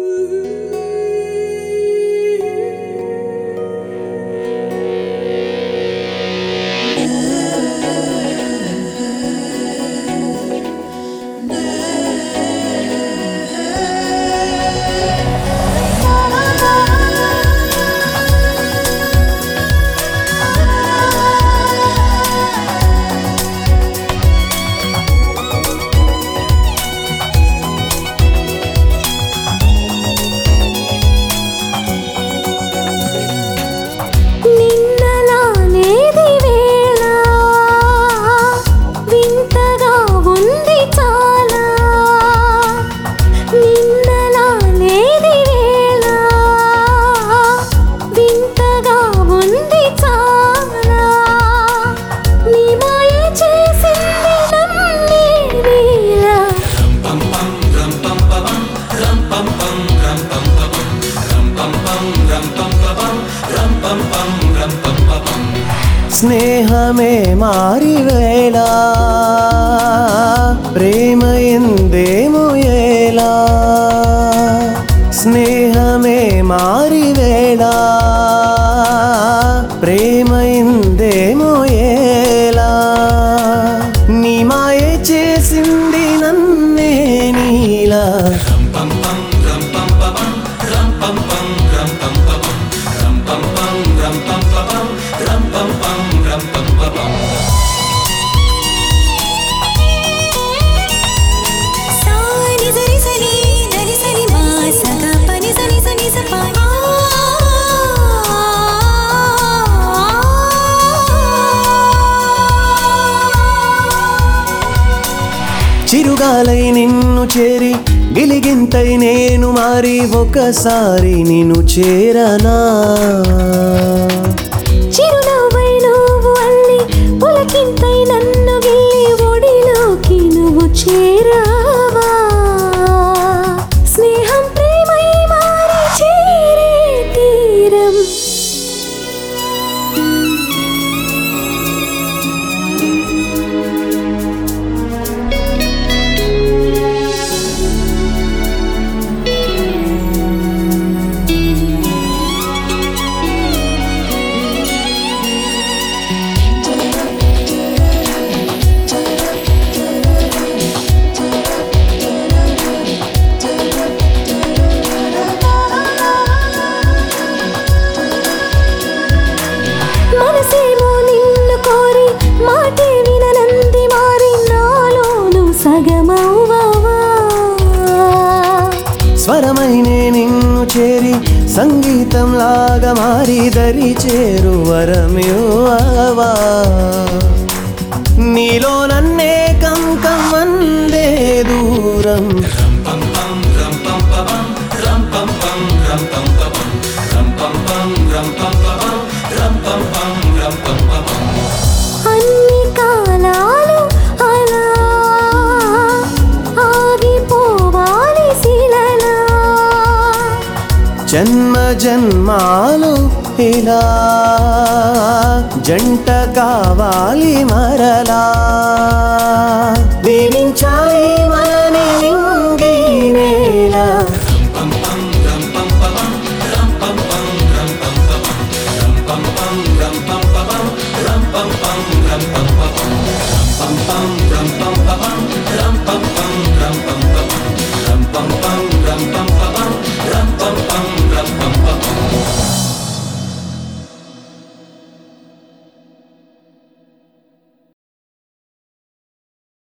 నిన్నలానేది వేళ వింతగా ఉంది చాలా నిన్నలానేది వేళ వింతగా ఉంది చాలా నీ మాయ చేసింది నన్నే నీలా స్నేహమే మారివేళ ప్రేమ ఎందేమో ఎలా స్నేహమే మారివేళ ప్రేమ ఎందేమో ఎలా నీ మాయే చేసింది నన్నే నీలా సాని సరి సని దని సని మా సగ పని సని సని సప చిరుగాలై నిన్ను చేరి గిలిగింతై నేను మారి ఒకసారి నిన్ను చేరనా చిరునవ్వై నువ్వు అల్లి పులకింతై నన్ను గిల్లి ఒడిలోకి నువ్వు చేరావా స్నేహం ప్రేమై మారి చేరే తీరం మనసేమో నిన్ను కోరి మాటే విననంది మారి నాలోను సగమవ్వవా స్వరమైనే నిన్ను చేరి సంగీతం లాగా మారి దరి చేరు వరమివ్వవా నీలో నన్నే కంకం అందే దూరం అన్ని కాలాలు అలా ఆగిపోవాలి శిలలా జన్మ జన్మాలు ఇలా జంట కావాలి మరలా